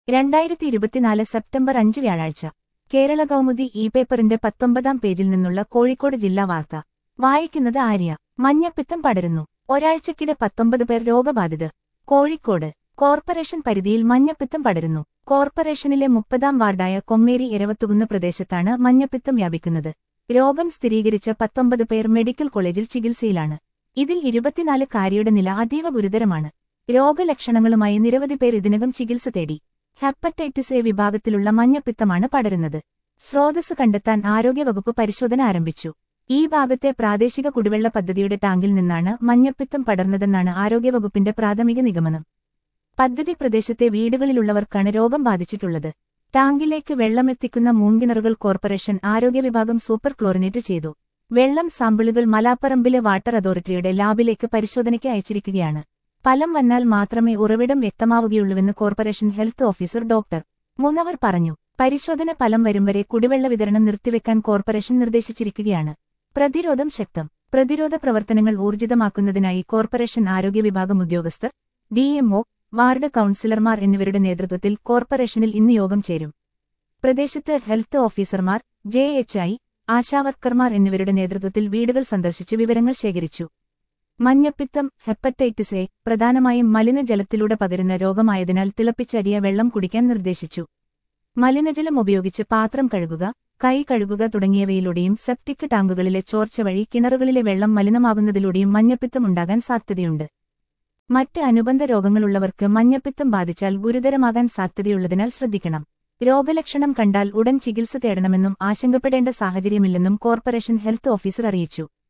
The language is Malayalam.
രണ്ടായിരത്തി ഇരുപത്തിനാല് സെപ്റ്റംബർ അഞ്ച് വ്യാഴാഴ്ച കേരള കൗമുദി ഇ പേപ്പറിന്റെ പത്തൊമ്പതാം പേജിൽ നിന്നുള്ള കോഴിക്കോട് ജില്ലാ വാർത്ത വായിക്കുന്നത് ആര്യ മഞ്ഞപ്പിത്തം പടരുന്നു ഒരാഴ്ചക്കിടെ പത്തൊമ്പത് പേർ രോഗബാധിതർ കോഴിക്കോട് കോർപ്പറേഷൻ പരിധിയിൽ മഞ്ഞപ്പിത്തം പടരുന്നു കോർപ്പറേഷനിലെ മുപ്പതാം വാർഡായ കൊമ്മേരി എരവത്തുകുന്ന് പ്രദേശത്താണ് മഞ്ഞപ്പിത്തം വ്യാപിക്കുന്നത് രോഗം സ്ഥിരീകരിച്ച പത്തൊമ്പത് പേർ മെഡിക്കൽ കോളേജിൽ ചികിത്സയിലാണ് ഇതിൽ ഇരുപത്തിനാല് കാരിയുടെ നില അതീവ ഗുരുതരമാണ് രോഗലക്ഷണങ്ങളുമായി നിരവധി പേർ ഇതിനകം ചികിത്സ തേടി ഹെപ്പറ്റൈറ്റിസ് എ വിഭാഗത്തിലുള്ള മഞ്ഞപ്പിത്തമാണ് പടരുന്നത് സ്രോതസ് കണ്ടെത്താൻ ആരോഗ്യവകുപ്പ് പരിശോധന ആരംഭിച്ചു ഈ ഭാഗത്തെ പ്രാദേശിക കുടിവെള്ള പദ്ധതിയുടെ ടാങ്കിൽ നിന്നാണ് മഞ്ഞപ്പിത്തം പടർന്നതെന്നാണ് ആരോഗ്യവകുപ്പിന്റെ പ്രാഥമിക നിഗമനം പദ്ധതി പ്രദേശത്തെ വീടുകളിലുള്ളവർക്കാണ് രോഗം ബാധിച്ചിട്ടുള്ളത് ടാങ്കിലേക്ക് വെള്ളമെത്തിക്കുന്ന മൂങ്കിണറുകൾ കോർപ്പറേഷൻ ആരോഗ്യവിഭാഗം സൂപ്പർ ക്ലോറിനേറ്റ് ചെയ്തു വെള്ളം സാമ്പിളുകൾ മലാപ്പറമ്പിലെ വാട്ടർ അതോറിറ്റിയുടെ ലാബിലേക്ക് പരിശോധനയ്ക്ക് അയച്ചിരിക്കുകയാണ് ഫലം വന്നാൽ മാത്രമേ ഉറവിടം വ്യക്തമാവുകയുള്ളൂവെന്ന് corporation health officer doctor Munavar പറഞ്ഞു പരിശോധന ഫലം വരും വരെ കുടിവെള്ള വിതരണം നിർത്തിവെക്കാൻ കോർപ്പറേഷൻ നിർദ്ദേശിച്ചിരിക്കുകയാണ് പ്രതിരോധം ശക്തം പ്രതിരോധ പ്രവർത്തനങ്ങൾ ഊർജിതമാക്കുന്നതിനായി കോർപ്പറേഷൻ ആരോഗ്യ വിഭാഗം ഉദ്യോഗസ്ഥർ ഡിഎംഒ വാർഡ് കൌൺസിലർമാർ എന്നിവരുടെ നേതൃത്വത്തിൽ കോർപ്പറേഷനിൽ ഇന്ന് യോഗം ചേരും പ്രദേശത്ത് ഹെൽത്ത് ഓഫീസർമാർ ജെ എച്ച് ഐ ആശാവർക്കർമാർ എന്നിവരുടെ നേതൃത്വത്തിൽ വീടുകൾ സന്ദർശിച്ച് വിവരങ്ങൾ ശേഖരിച്ചു മഞ്ഞപ്പിത്തം ഹെപ്പറ്റൈറ്റിസ് എ പ്രധാനമായും മലിനജലത്തിലൂടെ പകരുന്ന രോഗമായതിനാൽ തിളപ്പിച്ചരിയ വെള്ളം കുടിക്കാൻ നിർദ്ദേശിച്ചു മലിനജലം ഉപയോഗിച്ച് പാത്രം കഴുകുക കൈ കഴുകുക തുടങ്ങിയവയിലൂടെയും സെപ്റ്റിക് ടാങ്കുകളിലെ ചോർച്ച വഴി കിണറുകളിലെ വെള്ളം മലിനമാകുന്നതിലൂടെയും മഞ്ഞപ്പിത്തം ഉണ്ടാകാൻ സാധ്യതയുണ്ട് മറ്റ് അനുബന്ധ രോഗങ്ങളുള്ളവർക്ക് മഞ്ഞപ്പിത്തം ബാധിച്ചാൽ ഗുരുതരമാകാൻ സാധ്യതയുള്ളതിനാൽ ശ്രദ്ധിക്കണം രോഗലക്ഷണം കണ്ടാൽ ഉടൻ ചികിത്സ തേടണമെന്നും ആശങ്കപ്പെടേണ്ട സാഹചര്യമില്ലെന്നും കോർപ്പറേഷൻ ഹെൽത്ത് ഓഫീസർ അറിയിച്ചു